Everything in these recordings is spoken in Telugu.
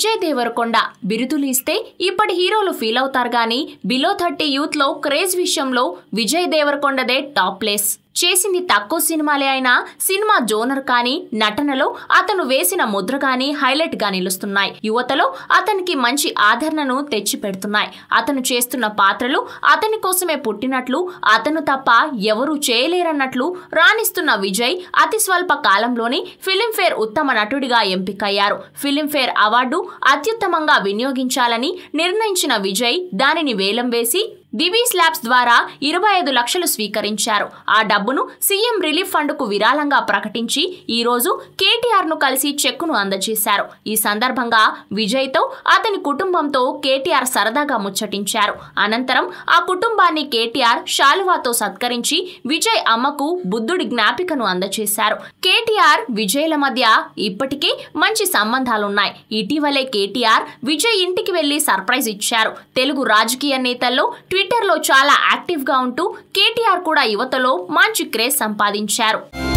విజయ్ దేవరకొండ బిరుదులు ఇస్తే ఇప్పటి హీరోలు ఫీల్ అవుతారు గానీ బిలో థర్టీ యూత్ లో క్రేజ్ విషయంలో విజయ్ దేవరకొండదే టాప్ ప్లేస్ చేసింది తక్కువ సినిమాలే అయినా సినిమా జోనర్ కానీ నటనలో అతను వేసిన ముద్ర కానీ హైలైట్ గా నిలుస్తున్నాయి యువతలో అతనికి మంచి ఆదరణను తెచ్చి పెడుతున్నాయి అతను చేస్తున్న పాత్రలు అతని కోసమే పుట్టినట్లు అతను తప్ప ఎవరూ చేయలేరన్నట్లు రాణిస్తున్న విజయ్ అతి స్వల్ప కాలంలోనే ఫిలింఫేర్ ఉత్తమ నటుడిగా ఎంపికయ్యారు ఫిలింఫేర్ అవార్డు అత్యుత్తమంగా వినియోగించాలని నిర్ణయించిన విజయ్ దానిని వేలం వేసి దివీ స్లాబ్స్ ద్వారా ఇరవై ఐదు లక్షలు స్వీకరించారు ఆ డబ్బును సీఎం రిలీఫ్ ఫండ్కు విరాళంగా ప్రకటించి ఈ రోజు కేటీఆర్ ను కలిసి చెక్కును అందజేశారు ఈ సందర్భంగా విజయ్తో అతని కుటుంబంతో కేటీఆర్ సరదాగా ముచ్చటించారు అనంతరం ఆ కుటుంబాన్ని కేటీఆర్ శాలువాతో సత్కరించి విజయ్ అమ్మకు బుద్ధుడి జ్ఞాపికను అందజేశారు కేటీఆర్ విజయ్ల మధ్య ఇప్పటికే మంచి సంబంధాలున్నాయి ఇటీవలే కేటీఆర్ విజయ్ ఇంటికి వెళ్లి సర్ప్రైజ్ ఇచ్చారు తెలుగు రాజకీయ నేతల్లో ట్విట్టర్లో చాలా యాక్టివ్గా ఉంటూ కేటీఆర్ కూడా యువతలో మంచి క్రేజ్ సంపాదించారు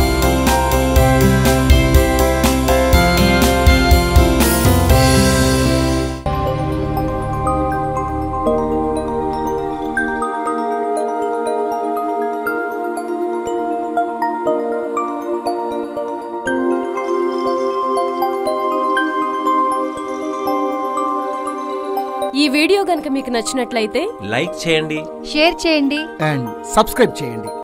ఈ వీడియో గనుక మీకు నచ్చినట్లయితే లైక్ చేయండి షేర్ చేయండి అండ్ సబ్స్క్రైబ్ చేయండి